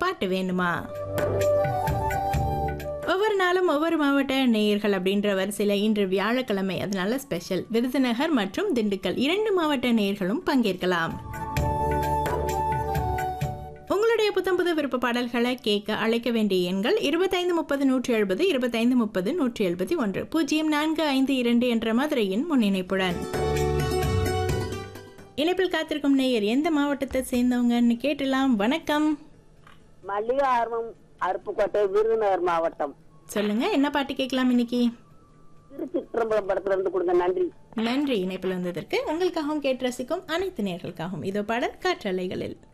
பாட்டு வேணுமா ஒவ்வொரு நாளும் ஒவ்வொரு மாவட்ட நேயர்கள் அப்படின்ற வரிசையில் இன்று வியாழக்கிழமை அதனால ஸ்பெஷல் விருதுநகர் மற்றும் திண்டுக்கல் இரண்டு மாவட்ட நேயர்களும் பங்கேற்கலாம் உங்களுடைய புத்தம் புது விருப்ப பாடல்களை கேட்க அழைக்க வேண்டிய எண்கள் இருபத்தைந்து முப்பது நூற்றி எழுபது இருபத்தைந்து முப்பது நூற்றி எழுபத்தி ஒன்று பூஜ்ஜியம் நான்கு ஐந்து இரண்டு என்ற மதுரையின் முன்னிணைப்புடன் இணைப்பில் காத்திருக்கும் நேயர் எந்த மாவட்டத்தை சேர்ந்தவங்கன்னு கேட்டலாம் வணக்கம் மல்லிகை ஆர்வம் அருப்புக்கோட்டை விருதுநகர் மாவட்டம் சொல்லுங்க என்ன பாட்டு கேட்கலாம் இன்னைக்கு திருச்சிற்றம்பலம் படத்துல இருந்து கொடுங்க நன்றி நன்றி இணைப்பில் வந்ததற்கு உங்களுக்காகவும் கேட்டு ரசிக்கும் அனைத்து நேர்களுக்காகவும் இதோ பாடல் காற்றலைகளில்